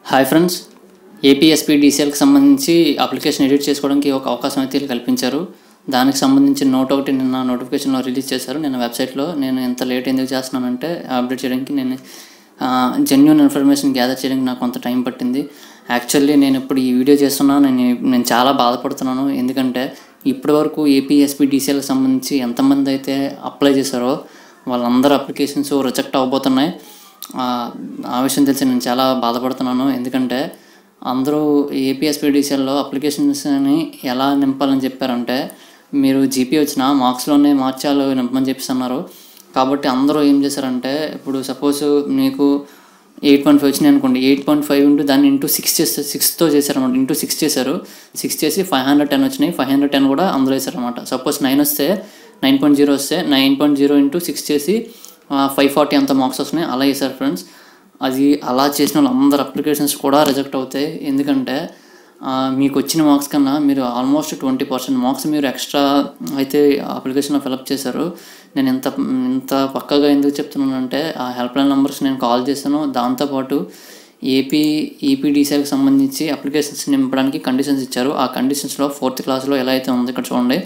hi friends APSP డీసీఎల్కి సంబంధించి application edit చేసుకోవడానికి ఒక అవకాశం అయితే వీళ్ళు కల్పించారు దానికి సంబంధించిన నోట్ ఒకటి నిన్న నోటిఫికేషన్లో రిలీజ్ చేశారు నేను వెబ్సైట్లో నేను ఎంత లేట్ ఎందుకు చేస్తున్నానంటే అప్డేట్ చేయడానికి నేను జెన్యున్ ఇన్ఫర్మేషన్ గ్యాదర్ చేయడానికి నాకు కొంత టైం పట్టింది యాక్చువల్లీ నేను ఇప్పుడు ఈ వీడియో చేస్తున్నా నేను నేను చాలా బాధపడుతున్నాను ఎందుకంటే ఇప్పటి వరకు ఏపీఎస్పీ డీసీఎల్కి సంబంధించి ఎంతమంది అయితే అప్లై చేశారో వాళ్ళందరూ అప్లికేషన్స్ రిజెక్ట్ అవబోతున్నాయి ఆ, ఆ విషయం తెలిసి నేను చాలా బాధపడుతున్నాను ఎందుకంటే అందరూ ఏపీఎస్పీడీసీఎల్లో అప్లికేషన్స్ని ఎలా నింపాలని చెప్పారంటే మీరు జీపీ వచ్చిన మార్క్స్లోనే మార్చాలి నింపమని చెప్పేసి అన్నారు కాబట్టి అందరూ ఏం చేశారంటే ఇప్పుడు సపోజ్ మీకు ఎయిట్ పాయింట్ ఫైవ్ వచ్చినాయి అనుకోండి ఎయిట్ పాయింట్ ఫైవ్ ఇంటూ దాన్ని ఇంటూ సిక్స్ చేస్తే సిక్స్తో చేశారనమాట ఇంటూ సిక్స్ చేశారు సిక్స్ చేసి ఫైవ్ హండ్రెడ్ టెన్ వచ్చినాయి ఫైవ్ హండ్రెడ్ టెన్ కూడా అందులో వేశారనమాట సపోజ్ నైన్ వస్తే నైన్ పాయింట్ జీరో వస్తే nine point zero into six చేసి ఫైవ్ ఫార్టీ అంత మార్క్స్ వస్తున్నాయి అలా చేశారు ఫ్రెండ్స్ అది అలా చేసిన వాళ్ళు అందరు అప్లికేషన్స్ కూడా రిజెక్ట్ అవుతాయి ఎందుకంటే ఆ, మీకు వచ్చిన మార్క్స్ కన్నా మీరు ఆల్మోస్ట్ ట్వంటీ పర్సెంట్ మార్క్స్ మీరు ఎక్స్ట్రా అయితే అప్లికేషన్లో ఫిలప్ చేశారు నేను ఇంత ఇంత పక్కగా ఎందుకు చెప్తున్నానంటే ఆ హెల్ప్ లైన్ నెంబర్స్ నేను కాల్ చేశాను దాంతోపాటు ఏపీ ఈపీడీసీకి సంబంధించి అప్లికేషన్స్ నింపడానికి కండిషన్స్ ఇచ్చారు ఆ కండిషన్స్లో ఫోర్త్ క్లాస్లో ఎలా అయితే ఉందో ఇక్కడ చూడండి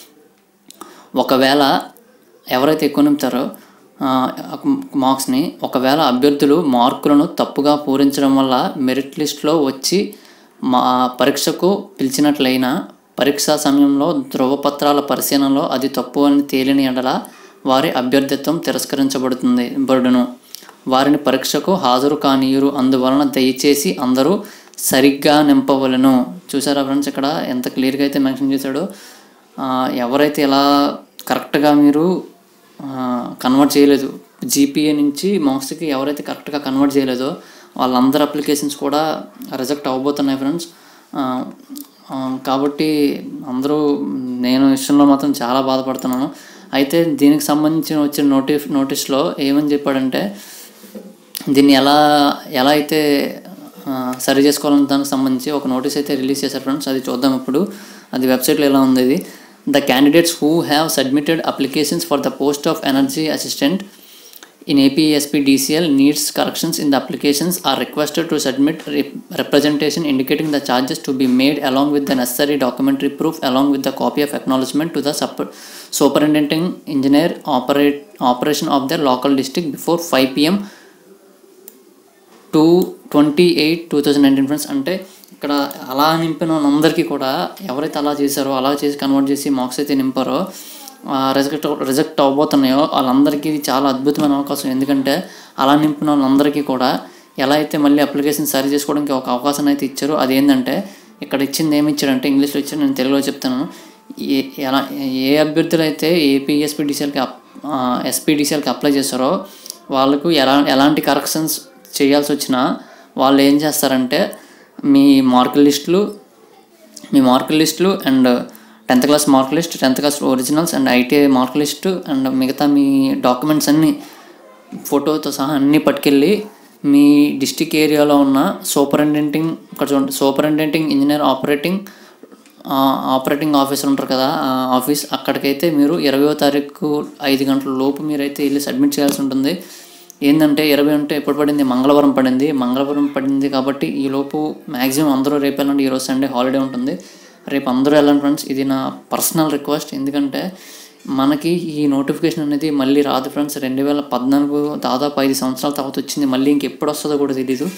ఒకవేళ ఎవరైతే ఎక్కువ నింపుతారో ఆ, మార్క్స్ని ఒకవేళ అభ్యర్థులు మార్కులను తప్పుగా పూరించడం వల్ల మెరిట్ లిస్ట్లో వచ్చి మా పరీక్షకు పిలిచినట్లయినా పరీక్షా సమయంలో ధృవపత్రాల పరిశీలనలో అది తప్పు అని తేలిన ఎడల వారి అభ్యర్థిత్వం తిరస్కరించబడుతుంది బడును వారిని పరీక్షకు హాజరు కానీయురు అందువలన దయచేసి అందరూ సరిగ్గా నింపవలను చూసారా ఫ్రెండ్స్ ఇక్కడ ఎంత క్లియర్గా అయితే మెన్షన్ చేశాడో ఆ, ఎవరైతే ఇలా కరెక్ట్గా మీరు కన్వర్ట్ చేయలేదు జీపీఏ నుంచి మార్క్స్కి ఎవరైతే కరెక్ట్గా కన్వర్ట్ చేయలేదో వాళ్ళందరి అప్లికేషన్స్ కూడా రిజెక్ట్ అవ్వబోతున్నాయి ఫ్రెండ్స్ కాబట్టి అందరూ నేను విషయంలో మాత్రం చాలా బాధపడుతున్నాను అయితే దీనికి సంబంధించిన వచ్చిన నోటిఫ్ నోటీస్లో ఏమని చెప్పాడంటే దీన్ని ఎలా ఎలా అయితే ఆ, సరి చేసుకోవాలని దానికి సంబంధించి ఒక నోటీస్ అయితే రిలీజ్ చేశారు ఫ్రెండ్స్ అది చూద్దాం ఇప్పుడు అది వెబ్సైట్లో ఎలా ఉంది ఇది the candidates who have submitted applications for the post of energy assistant in APSP DCL needs corrections in the applications are requested to submit rep- representation indicating the charges to be made along with the necessary documentary proof along with the copy of acknowledgement to the sup- superintending engineer operate operation of their local district before 5 pm two twenty eight two thousand nineteen friends అంటే ఇక్కడ అలా నింపిన వాళ్ళందరికీ కూడా ఎవరైతే అలా చేశారో అలా చేసి కన్వర్ట్ చేసి మార్క్స్ అయితే నింపారో రిజెక్ట్ రిజెక్ట్ అవ్వబోతున్నాయో వాళ్ళందరికీ ఇది చాలా అద్భుతమైన అవకాశం ఎందుకంటే అలా నింపిన వాళ్ళందరికీ కూడా ఎలా అయితే మళ్ళీ అప్లికేషన్ సరి చేసుకోవడానికి ఒక అవకాశం అయితే ఇచ్చారో అదేంటంటే ఇక్కడ ఇచ్చింది ఏమి ఇచ్చారంటే ఇంగ్లీష్లో ఇచ్చారు నేను తెలుగులో చెప్తాను ఏ ఎలా ఏ అభ్యర్థులు అయితే ఏపీఎస్పీడీసీఎల్కి ఎస్పీడీసీఎల్కి అప్లై చేస్తారో వాళ్ళకు ఎలా ఎలాంటి కరెక్షన్స్ చేయాల్సి వచ్చినా వాళ్ళు ఏం చేస్తారంటే మీ మార్క్ లిస్టులు మీ మార్క్ లిస్టులు and tenth class mark list tenth class originals and ITI mark list and మిగతా మీ డాక్యుమెంట్స్ అన్నీ ఫోటోతో సహా అన్నీ పట్టుకెళ్ళి మీ డిస్టిక్ ఏరియాలో ఉన్న సూపరింటెండింగ్ ఇక్కడ చూడండి superintending engineer operating operating officer ఉంటారు కదా ఆ ఆఫీస్ అక్కడికైతే మీరు ఇరవయో తారీఖు ఐదు గంటల లోపు మీరైతే వెళ్ళి సబ్మిట్ చేయాల్సి ఉంటుంది ఏంటంటే ఇరవై అంటే ఎప్పుడు పడింది మంగళవారం పడింది మంగళవారం పడింది కాబట్టి ఈ లోపు మ్యాక్సిమం అందరూ రేపు వెళ్ళండి ఈరోజు సండే హాలిడే ఉంటుంది రేపు అందరూ వెళ్ళండి ఫ్రెండ్స్ ఇది నా పర్సనల్ రిక్వెస్ట్ ఎందుకంటే మనకి ఈ నోటిఫికేషన్ అనేది మళ్ళీ రాదు ఫ్రెండ్స్ రెండు వేల పద్నాలుగు దాదాపు ఐదు సంవత్సరాల తర్వాత వచ్చింది మళ్ళీ ఇంకెప్పుడు వస్తుందో కూడా తెలీదు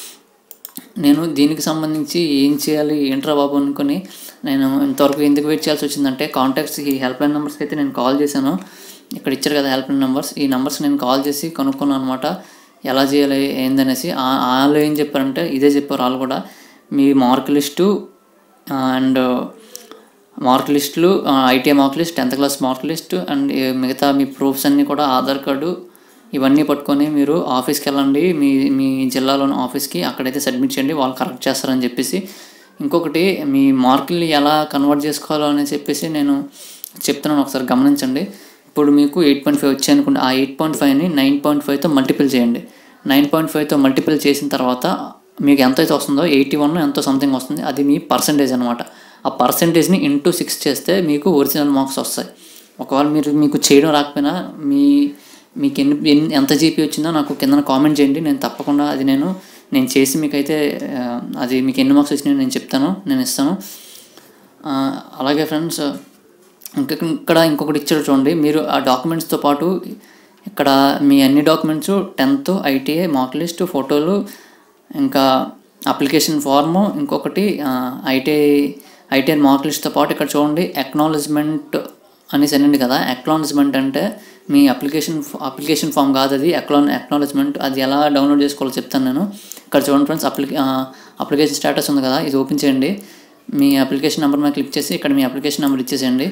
నేను దీనికి సంబంధించి ఏం చేయాలి ఏంట్రా బాబు అనుకుని నేను ఇంతవరకు ఎందుకు వెయిట్ చేయాల్సి వచ్చిందంటే కాంటాక్ట్స్ ఈ హెల్ప్ లైన్ నెంబర్స్కి అయితే నేను కాల్ చేశాను ఇక్కడ ఇచ్చారు కదా హెల్ప్ లైన్ నెంబర్స్ ఈ నెంబర్స్ నేను కాల్ చేసి కనుక్కున్నాను అనమాట ఎలా చేయాలి ఏందనేసి ఆ- వాళ్ళు ఏం చెప్పారంటే ఇదే చెప్పారు వాళ్ళు కూడా మీ మార్క్ లిస్టు అండ్ మార్క్ లిస్టులు ITI mark list tenth class mark list and ఈ మిగతా మీ ప్రూఫ్స్ అన్నీ కూడా ఆధార్ కార్డు ఇవన్నీ పట్టుకొని మీరు ఆఫీస్కి వెళ్ళండి మీ మీ జిల్లాలోని ఆఫీస్కి అక్కడైతే సబ్మిట్ చేయండి వాళ్ళు కరెక్ట్ చేస్తారని చెప్పేసి ఇంకొకటి మీ మార్కుల్ని ఎలా కన్వర్ట్ చేసుకోవాలో అని చెప్పేసి నేను చెప్తున్నాను ఒకసారి గమనించండి ఇప్పుడు మీకు ఎయిట్ పాయింట్ ఫైవ్ వచ్చాయి అనుకోండి ఆ ఎయిట్ పాయింట్ ఫైవ్ని నైన్ పాయింట్ ఫైవ్తో మల్టిపుల్ చేయండి నైన్ పాయింట్ ఫైవ్తో మల్టిపుల్ చేసిన తర్వాత మీకు ఎంత అయితే వస్తుందో ఎయిటీ వన్ ఎంతో సంథింగ్ వస్తుంది అది మీ పర్సంటేజ్ అనమాట ఆ పర్సంటేజ్ని ఇంటూ సిక్స్ చేస్తే మీకు ఒరిజినల్ మార్క్స్ వస్తాయి ఒకవేళ మీరు మీకు చేయడం రాకపోయినా మీ మీకు ఎన్ని ఎన్ని ఎంత జీపీ వచ్చిందో నాకు కింద కామెంట్ చేయండి నేను తప్పకుండా అది నేను నేను చేసి మీకైతే ఆ, అది మీకు ఎన్ని మార్క్స్ వచ్చినాయో నేను చెప్తాను నేను ఇస్తాను ఆ, అలాగే ఫ్రెండ్స్ ఇంకా ఇక్కడ ఇంకొకటి ఇచ్చాడు చూడండి మీరు ఆ డాక్యుమెంట్స్తో పాటు ఇక్కడ మీ అన్ని documents tenth ITI mark list ఫోటోలు ఇంకా అప్లికేషన్ ఫార్ము ఇంకొకటి ఐటీఐ ఐటీఐ మార్క్ లిస్ట్తో పాటు ఇక్కడ చూడండి అక్నాలజ్మెంట్ అనేసి అనండి కదా అక్నాలజ్మెంట్ అంటే మీ అప్లికేషన్ అప్లికేషన్ ఫామ్ కాదు అది అక్లా అక్నాలజ్మెంట్ అది ఎలా డౌన్లోడ్ చేసుకోవాలో చెప్తాను నేను ఇక్కడ చూడండి ఫ్రెండ్స్ అప్లికే అప్లికేషన్ స్టేటస్ ఉంది కదా ఇది ఓపెన్ చేయండి మీ అప్లికేషన్ నెంబర్ మీద క్లిక్ చేసి ఇక్కడ మీ అప్లికేషన్ నెంబర్ ఇచ్చేసేయండి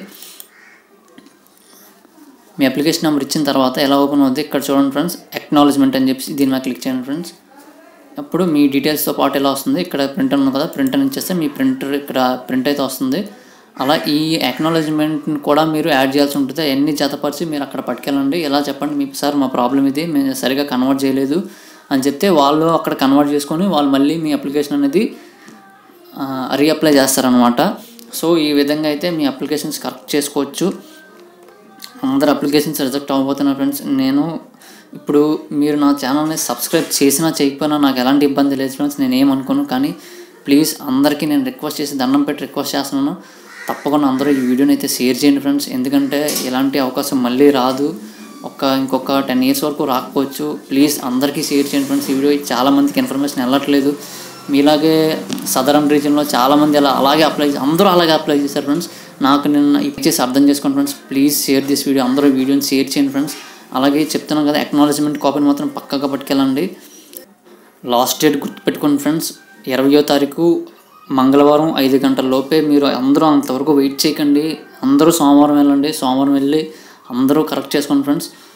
మీ అప్లికేషన్ నెంబర్ ఇచ్చిన తర్వాత ఎలా ఓపెన్ అవుతుంది ఇక్కడ చూడండి ఫ్రెండ్స్ అక్నాలజ్మెంట్ అని చెప్పి దీని మీద క్లిక్ చేయండి ఫ్రెండ్స్ అప్పుడు మీ డీటెయిల్స్తో పాటు ఎలా వస్తుంది ఇక్కడ ప్రింటర్ ఉంది కదా ప్రింటర్ ఇచ్చేస్తే మీ ప్రింటర్ ఇక్కడ ప్రింట్ అయితే వస్తుంది అలా ఈ అక్నాలజ్మెంట్ని కూడా మీరు యాడ్ చేయాల్సి ఉంటుంది అన్ని జతపరిచి మీరు అక్కడ పట్టుకెళ్ళండి ఎలా చెప్పండి మీ సార్ మా ప్రాబ్లం ఇది మేము సరిగా కన్వర్ట్ చేయలేదు అని చెప్తే వాళ్ళు అక్కడ కన్వర్ట్ చేసుకొని వాళ్ళు మళ్ళీ మీ అప్లికేషన్ అనేది రీఅప్లై చేస్తారనమాట సో ఈ విధంగా అయితే మీ అప్లికేషన్స్ కరెక్ట్ చేసుకోవచ్చు అందరు అప్లికేషన్స్ రిజెక్ట్ అవ్వబోతున్నారు ఫ్రెండ్స్ నేను ఇప్పుడు మీరు నా ఛానల్ని సబ్స్క్రైబ్ చేసినా చేయకపోయినా నాకు ఎలాంటి ఇబ్బంది లేదు ఫ్రెండ్స్ నేను ఏమనుకోను కానీ ప్లీజ్ అందరికీ నేను రిక్వెస్ట్ చేసి దండం పెట్టి రిక్వెస్ట్ చేస్తున్నాను తప్పకుండా అందరూ ఈ వీడియోని అయితే షేర్ చేయండి ఫ్రెండ్స్ ఎందుకంటే ఇలాంటి అవకాశం మళ్ళీ రాదు ఒక ఇంకొక టెన్ ఇయర్స్ వరకు రాకపోవచ్చు ప్లీజ్ అందరికీ షేర్ చేయండి ఫ్రెండ్స్ ఈ వీడియో చాలా మందికి ఇన్ఫర్మేషన్ వెళ్ళట్లేదు మీలాగే సదరన్ రీజియన్లో చాలామంది అలా అలాగే అప్లై అందరూ అలాగే అప్లై చేశారు ఫ్రెండ్స్ నాకు నిన్న ఇచ్చేసి అర్థం చేసుకోండి friends please share this video అందరూ ఈ వీడియోని షేర్ చేయండి ఫ్రెండ్స్ అలాగే చెప్తున్నాను కదా అక్నాలజ్మెంట్ కాపీని మాత్రం పక్కగా పట్టుకెళ్ళండి లాస్ట్ డేట్ గుర్తుపెట్టుకోండి ఫ్రెండ్స్ ఇరవయో తారీఖు మంగళవారం ఐదు గంటల లోపే మీరు అందరూ అంతవరకు వెయిట్ చేయకండి అందరూ సోమవారం వెళ్ళండి సోమవారం వెళ్ళి అందరూ కరెక్ట్ చేసుకోండి ఫ్రెండ్స్